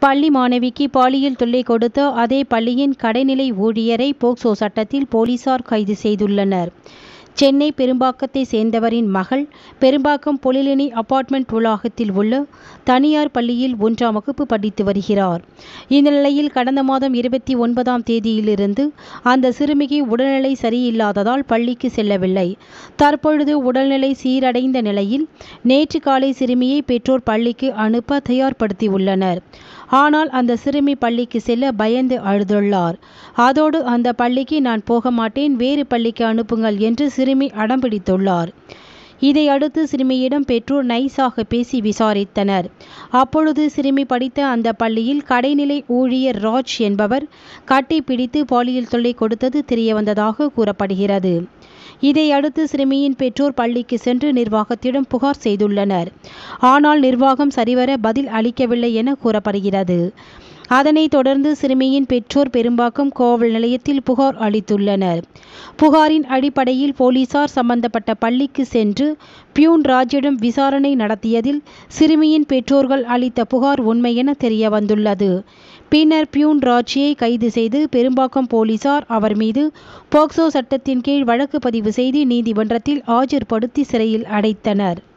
பள்ளி மாணவிக்கு பாலியல் தொல்லை கொடுத்த அதே பள்ளியின் கடைநிலை ஊழியரை போக்சோ சட்டத்தில் போலீசார் கைது செய்துள்ளனர் சென்னை பெரும்பாக்கத்தை சேர்ந்தவரின் மகள் பெரும்பாக்கம் பொலிலினி அபார்ட்மெண்ட் வளாகத்தில் உள்ள தனியார் பள்ளியில் ஒன்றாம் வகுப்பு படித்து வருகிறார் இந்த நிலையில் கடந்த மாதம் இருபத்தி ஒன்பதாம் தேதியிலிருந்து அந்த சிறுமிக்கு உடல்நிலை சரியில்லாததால் பள்ளிக்கு செல்லவில்லை தற்பொழுது உடல்நிலை சீரடைந்த நிலையில் நேற்று காலை சிறுமியை பெற்றோர் பள்ளிக்கு அனுப்ப தயார்படுத்தியுள்ளனர் ஆனால் அந்த சிறுமி பள்ளிக்கு செல்ல பயந்து அழுதுள்ளார் அதோடு அந்த பள்ளிக்கு நான் போக மாட்டேன் வேறு பள்ளிக்கு அனுப்புங்கள் என்று சிறுமி அடம்பிடித்துள்ளார் இதையடுத்து சிறுமியிடம் பெற்றோர் நைஸாக பேசி விசாரித்தனர் அப்பொழுது சிறுமி படித்த அந்த பள்ளியில் கடைநிலை ஊழியர் ராஜ் என்பவர் கட்டி பிடித்து பாலியல் தொல்லை கொடுத்தது தெரியவந்ததாக கூறப்படுகிறது இதையடுத்து சிறுமியின் பெற்றோர் பள்ளிக்கு சென்று நிர்வாகத்திடம் புகார் செய்துள்ளனர் ஆனால் நிர்வாகம் சரிவர பதில் அளிக்கவில்லை என கூறப்படுகிறது அதனைத் தொடர்ந்து சிறுமியின் பெற்றோர் பெரும்பாக்கம் காவல் நிலையத்தில் புகார் அளித்துள்ளனர் புகாரின் அடிப்படையில் போலீசார் சம்பந்தப்பட்ட பள்ளிக்கு சென்று பியூன் ராஜிடம் விசாரணை நடத்தியதில் சிறுமியின் பெற்றோர்கள் அளித்த புகார் உண்மை என தெரிய வந்துள்ளது பின்னர் பியூன் ராஜியை கைது செய்து பெரும்பாக்கம் போலீசார் அவர் மீது போக்சோ சட்டத்தின் கீழ் வழக்கு பதிவு செய்து நீதிமன்றத்தில் ஆஜர்படுத்தி சிறையில் அடைத்தனர்